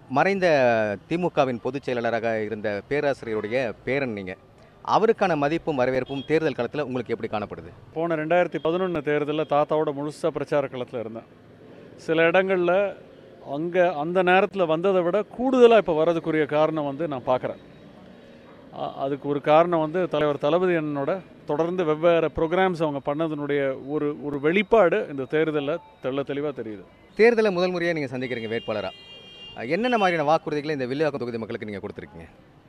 மறைந்த திமுகவின் பொதுச் செயலாளராக இருந்த பேராசிரியருடைய பேரன் நீங்கள் அவருக்கான மதிப்பும் வரவேற்பும் தேர்தல் காலத்தில் உங்களுக்கு எப்படி காணப்படுது போன ரெண்டாயிரத்தி பதினொன்று தேர்தலில் தாத்தாவோட முழுசாக பிரச்சார களத்தில் இருந்தேன் சில இடங்களில் அங்கே அந்த நேரத்தில் வந்ததை விட கூடுதலாக இப்போ வரதுக்குரிய காரணம் வந்து நான் பார்க்குறேன் அதுக்கு ஒரு காரணம் வந்து தலைவர் தளபதி அண்ணனோட தொடர்ந்து வெவ்வேறு ப்ரோக்ராம்ஸ் அவங்க பண்ணதனுடைய ஒரு ஒரு வெளிப்பாடு இந்த தேர்தலில் தெள்ள தெளிவாக தெரியுது தேர்தலை முதல் முறையாக நீங்கள் சந்திக்கிறீங்க வேட்பாளராக என்னென்ன மாதிரியான வாக்குறுதிகளை இந்த வில்லிவாக்கம் தொகுதி மக்களுக்கு நீங்கள் கொடுத்துருக்கீங்க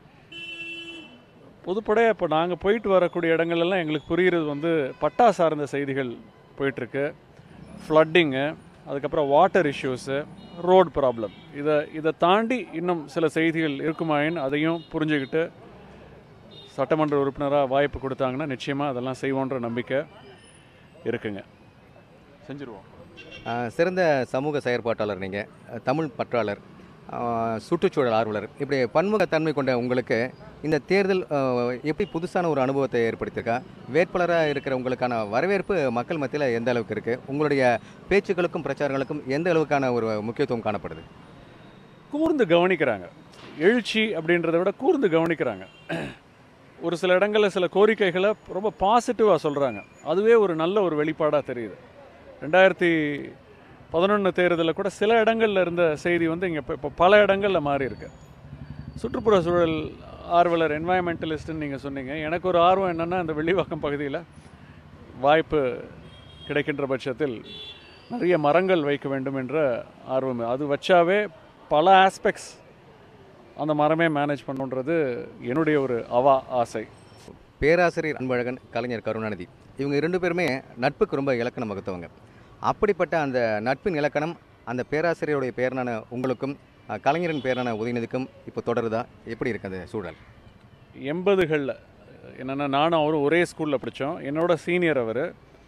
பொதுப்படையாக இப்போ நாங்கள் போயிட்டு வரக்கூடிய இடங்கள்லாம் எங்களுக்கு புரிகிறது வந்து பட்டா சார்ந்த செய்திகள் போயிட்டுருக்கு ஃப்ளட்டிங்கு அதுக்கப்புறம் வாட்டர் இஷ்யூஸு ரோட் ப்ராப்ளம் இதை இதை தாண்டி இன்னும் சில செய்திகள் இருக்குமாயின் அதையும் புரிஞ்சுக்கிட்டு சட்டமன்ற உறுப்பினராக வாய்ப்பு கொடுத்தாங்கன்னா நிச்சயமாக அதெல்லாம் செய்வோன்ற நம்பிக்கை இருக்குங்க செஞ்சுருவோம் ஆஹ் சிறந்த சமூக செயற்பாட்டாளர் நீங்கள் தமிழ் பற்றாளர் ஆஹ் சுற்றுச்சூழல் ஆர்வலர் இப்படி பன்முகத்தன்மை கொண்ட உங்களுக்கு இந்த தேர்தல் ஆஹ் எப்படி புதுசான ஒரு அனுபவத்தை ஏற்படுத்தியிருக்கா வேட்பாளராக இருக்கிற உங்களுக்கான வரவேற்பு மக்கள் மத்தியில் எந்த அளவுக்கு இருக்குது உங்களுடைய பேச்சுக்களுக்கும் பிரச்சாரங்களுக்கும் எந்த அளவுக்கான ஒரு முக்கியத்துவம் காணப்படுது கூர்ந்து கவனிக்கிறாங்க எழுச்சி அப்படின்றத விட கூர்ந்து கவனிக்கிறாங்க ஒரு சில இடங்களில் சில கோரிக்கைகளை ரொம்ப பாசிட்டிவாக சொல்கிறாங்க அதுவே ஒரு நல்ல ஒரு வெளிப்பாடாக தெரியுது ரெண்டாயிரத்தி பதினொன்று தேர்தலில் கூட சில இடங்களில் இருந்த செய்தி வந்து இங்கே இப்போ இப்போ பல இடங்களில் மாறி இருக்கு சுற்றுப்புற சூழல் ஆர்வலர் என்வாயன்மெண்டலிஸ்ட்டுன்னு நீங்கள் சொன்னீங்க எனக்கு ஒரு ஆர்வம் என்னென்னா இந்த வெள்ளிவாக்கம் பகுதியில் வாய்ப்பு கிடைக்கின்ற பட்சத்தில் நிறைய மரங்கள் வைக்க வேண்டும் என்ற ஆர்வம் அது வச்சாவே பல ஆஸ்பெக்ட்ஸ் அந்த மரமே மேனேஜ் பண்ணுன்றது என்னுடைய ஒரு அவா ஆசை பேராசிரியர் அன்பழகன் கலைஞர் கருணாநிதி இவங்க இரண்டு பேருமே நட்புக்கு ரொம்ப இலக்கணம் வகுத்தவங்க அப்படிப்பட்ட அந்த நட்பின் இலக்கணம் அந்த பேராசிரியருடைய பேரனான உங்களுக்கும் அஹ், கலைஞரின் பேரான உதயநிதிக்கும் இப்போ தொடருதா எப்படி இருக்கு அந்த சூழல் எண்பதுகளில் என்னென்னா நானும் அவரும் ஒரே ஸ்கூலில் படித்தோம் என்னோட சீனியர் அவர்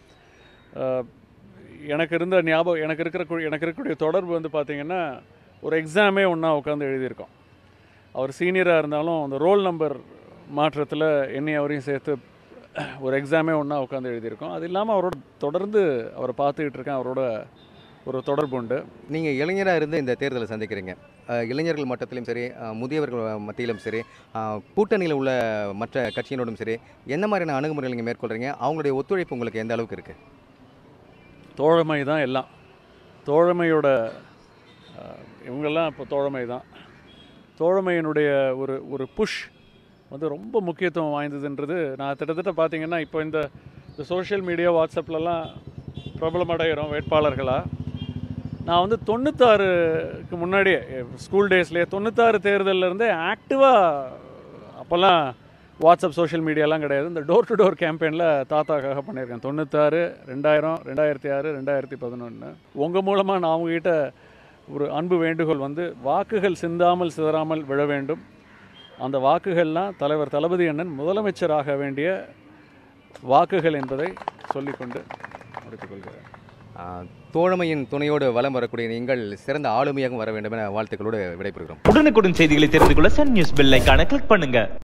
எனக்கு இருந்த ஞாபகம் எனக்கு இருக்கிற கு- எனக்கு இருக்கக்கூடிய தொடர்பு வந்து பார்த்திங்கன்னா ஒரு எக்ஸாமே ஒன்றா உட்காந்து எழுதியிருக்கோம் அவர் சீனியராக இருந்தாலும் அந்த ரோல் நம்பர் மாற்றத்தில் என்னை அவரையும் சேர்த்து ஒரு எக்ஸாமே ஒன்றா உட்காந்து எழுதியிருக்கோம் அது இல்லாமல் அவரோட தொடர்ந்து அவரை பார்த்துக்கிட்டு இருக்கேன் அவரோட ஒரு தொடர்பு உண்டு நீங்கள் இளைஞராக இருந்து இந்த தேர்தலை சந்திக்கிறீங்க அஹ், இளைஞர்கள் மட்டத்திலும் சரி அஹ், முதியவர்கள் மத்தியிலும் சரி அஹ், கூட்டணியில் உள்ள மற்ற கட்சியினோடும் சரி என்ன மாதிரியான அணுகுமுறைகள் நீங்கள் மேற்கொள்கிறீங்க அவங்களுடைய ஒத்துழைப்பு உங்களுக்கு எந்த அளவுக்கு இருக்குது தோழமை தான் எல்லாம் தோழமையோட அஹ், இவங்கெல்லாம் இப்போ தோழமை தான் தோழமையினுடைய ஒரு ஒரு புஷ் வந்து ரொம்ப முக்கியத்துவம் வாய்ந்ததுன்றது நான் கிட்டத்தட்ட பார்த்தீங்கன்னா இப்போ இந்த இந்த சோஷியல் மீடியா வாட்ஸ்அப்லலாம் பிரபலமடைகிறோம் வேட்பாளர்களாக நான் வந்து தொண்ணூத்தாறுக்கு முன்னாடியே ஸ்கூல் டேஸ்லேயே தொண்ணூத்தாறு தேர்தல்ல இருந்தே ஆக்டிவாக அப்போல்லாம் வாட்ஸ்அப் சோஷியல் மீடியாலாம் கிடையாது இந்த டோர் டு டோர் கேம்பெயினில் தாத்தாக்காக பண்ணியிருக்கேன் தொண்ணூத்தாறு ரெண்டாயிரம் ரெண்டாயிரத்தி ஆறு ரெண்டாயிரத்தி பதினொன்று உங்கள் மூலமாக நான் அவங்ககிட்ட ஒரு அன்பு வேண்டுகோள் வந்து வாக்குகள் சிந்தாமல் சிதறாமல் விழ வேண்டும் அந்த வாக்குகள்லாம் தலைவர் தளபதி அண்ணன் முதலமைச்சராக வேண்டிய வாக்குகள் என்பதை சொல்லிக்கொண்டு முடித்துக் கொள்கிறேன் அஹ், தோழமையின் துணையோடு வலம் வரக்கூடிய நீங்கள் சிறந்த ஆளுமையாகவும் வர வேண்டும் என வாழ்த்துக்களோடு விடைபெறுகிறோம் உடனுக்குடன் செய்திகளை தெரிந்து கொள்ள சன் நியூஸ் பெல் ஐகானை கிளிக் பண்ணுங்க